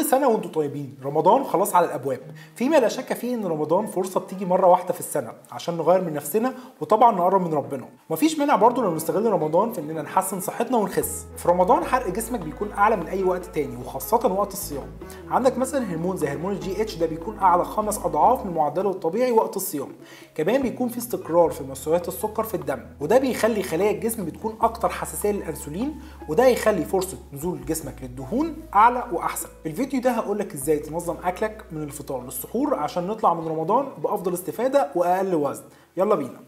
سنه وانتم طيبين رمضان خلاص على الابواب فيما لا شك فيه ان رمضان فرصه بتيجي مره واحده في السنه عشان نغير من نفسنا وطبعا نقرب من ربنا مفيش مانع برضه لو نستغل رمضان في اننا نحسن صحتنا ونخس في رمضان حرق جسمك بيكون اعلى من اي وقت تاني وخاصه وقت الصيام عندك مثلا هرمون زي هرمون الجي اتش ده بيكون اعلى خمس اضعاف من معدله الطبيعي وقت الصيام كمان بيكون في استقرار في مستويات السكر في الدم وده بيخلي خلايا الجسم بتكون اكتر حساسيه للانسولين وده يخلي فرصه نزول جسمك للدهون اعلى واحسن في الفيديو ده هقول لك ازاي تنظم اكلك من الفطار للسحور عشان نطلع من رمضان بافضل استفاده واقل وزن يلا بينا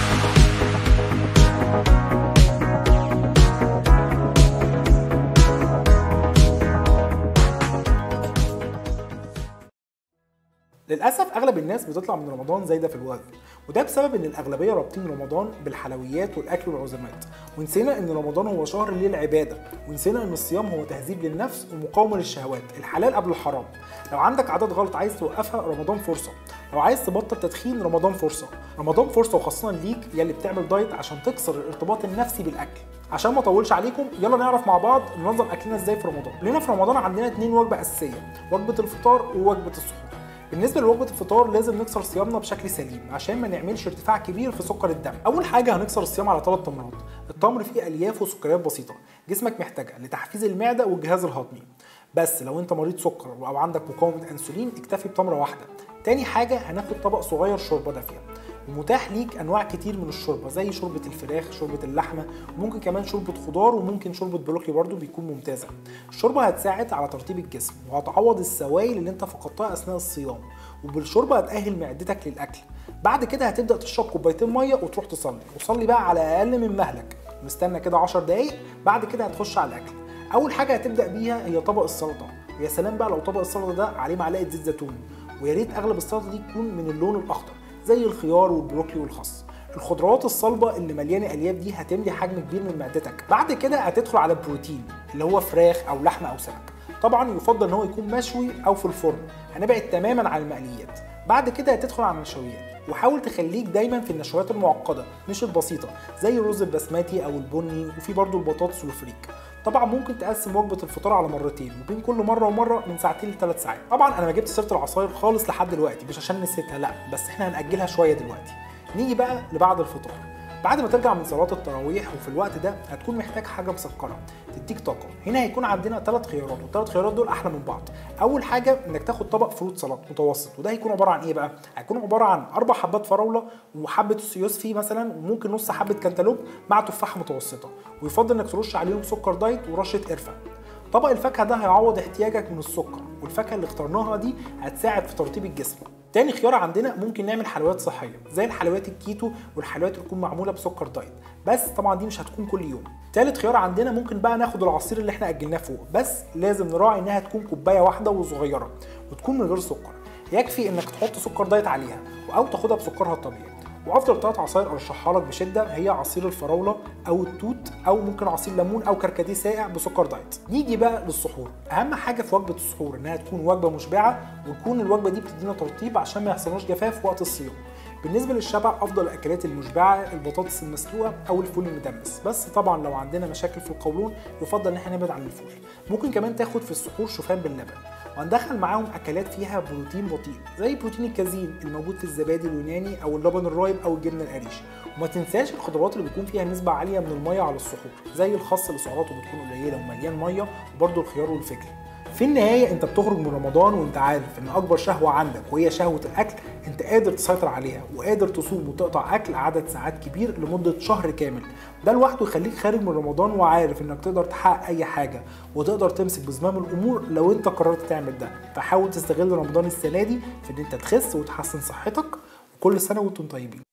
للاسف اغلب الناس بتطلع من رمضان زايده في الوزن وده بسبب ان الاغلبيه رابطين رمضان بالحلويات والاكل والعزومات ونسينا ان رمضان هو شهر للعباده ونسينا ان الصيام هو تهذيب للنفس ومقاومه للشهوات الحلال قبل الحرام لو عندك عادات غلط عايز توقفها رمضان فرصه لو عايز تبطل تدخين رمضان فرصه رمضان فرصه وخاصه ليك يلي بتعمل دايت عشان تكسر الارتباط النفسي بالاكل عشان ما اطولش عليكم يلا نعرف مع بعض ننظم اكلنا ازاي في رمضان لنا في رمضان عندنا اتنين وجبه اساسيه وجبه الفطار ووجبه السحور بالنسبه لوجبه الفطار لازم نكسر صيامنا بشكل سليم عشان ما نعملش ارتفاع كبير في سكر الدم اول حاجه هنكسر الصيام على ثلاث تمرات التمر فيه الياف وسكريات بسيطه جسمك محتاجها لتحفيز المعده والجهاز الهضمي بس لو انت مريض سكر او عندك مقاومه انسولين اكتفي بتمره واحده تاني حاجه هناخد طبق صغير شوربه دافيه ومتاح ليك انواع كتير من الشوربه زي شوربه الفراخ شوربه اللحمه وممكن كمان شوربه خضار وممكن شوربه بروكلي برده بيكون ممتازه الشوربه هتساعد على ترطيب الجسم وهتعوض السوائل اللي انت فقدتها اثناء الصيام وبالشوربه هتاهل معدتك للاكل بعد كده هتبدا تشرب كوبايتين ميه وتروح تصلي وصلي بقى على اقل من مهلك نستنى كده 10 دقايق بعد كده هتخش على الاكل اول حاجه هتبدا بيها هي طبق السلطه ويا سلام بقى لو طبق السلطه ده عليه معلقه زيت زيتون ويا ريت اغلب السلطه دي تكون من اللون الاخضر زي الخيار والبروكلي والخس الخضروات الصلبه اللي مليانه الياف دي هتملي حجم كبير من معدتك بعد كده هتدخل على البروتين اللي هو فراخ او لحمه او سمك طبعا يفضل ان هو يكون مشوي او في الفرن هنبعد تماما عن المقليات بعد كده هتدخل على النشويات وحاول تخليك دايما في النشويات المعقده مش البسيطه زي الرز البسمتي او البني وفي برضو البطاطس والفريك طبعا ممكن تقسم وجبه الفطار على مرتين وبين كل مره ومره من ساعتين لثلاث ساعات طبعا انا ما جبت سيره العصاير خالص لحد دلوقتي مش عشان نسيتها لا بس احنا هناجلها شويه دلوقتي نيجي بقى لبعد الفطار بعد ما ترجع من صلاه التراويح وفي الوقت ده هتكون محتاج حاجه مسكره تديك طاقه هنا هيكون عندنا ثلاث خيارات والثلاث خيارات دول احلى من بعض اول حاجه انك تاخد طبق فروت سلطه متوسط وده هيكون عباره عن ايه بقى هيكون عباره عن اربع حبات فراوله وحبه يوسفي مثلا وممكن نص حبه كنتالوب مع تفاحه متوسطه ويفضل انك ترش عليهم سكر دايت ورشه قرفه طبق الفاكهه ده هيعوض احتياجك من السكر والفاكهه اللي اخترناها دي هتساعد في ترطيب الجسم تاني خيار عندنا ممكن نعمل حلويات صحيه زي الحلويات الكيتو والحلويات اللي تكون معموله بسكر دايت بس طبعا دي مش هتكون كل يوم تالت خيار عندنا ممكن بقى ناخد العصير اللي احنا اجلناه فوق بس لازم نراعي انها تكون كوبايه واحده وصغيره وتكون من غير سكر يكفي انك تحط سكر دايت عليها او تاخدها بسكرها الطبيعي وافضل ثلاث عصاير ارشحها لك بشده هي عصير الفراوله او التوت او ممكن عصير ليمون او كركديه ساقع بسكر دايت نيجي بقى للسحور اهم حاجه في وجبه السحور انها تكون وجبه مشبعه وتكون الوجبه دي بتدينا ترطيب عشان ما يحصلناش جفاف وقت الصيام بالنسبه للشبع افضل الاكلات المشبعه البطاطس المسلوقه او الفول المدمس بس طبعا لو عندنا مشاكل في القولون يفضل ان احنا نبعد عن الفول ممكن كمان تاخد في السحور شوفان باللبن وهندخل معاهم اكلات فيها بروتين بطيء زي بروتين الكازين الموجود في الزبادي اليوناني او اللبن الرايب او الجبنه القريش وما تنساش الخضروات اللي بيكون فيها نسبه عاليه من الميه على السحور زي الخس اللي سعراته بتكون قليله ومليان ميه وبرده الخيار والفجل في النهاية انت بتخرج من رمضان وانت عارف ان اكبر شهوة عندك وهي شهوة الاكل انت قادر تسيطر عليها وقادر تصوم وتقطع اكل عدد ساعات كبير لمدة شهر كامل ده لوحده يخليك خارج من رمضان وعارف انك تقدر تحقق اي حاجة وتقدر تمسك بزمام الامور لو انت قررت تعمل ده فحاول تستغل رمضان السنة دي في ان انت تخس وتحسن صحتك وكل سنة وانتم طيبين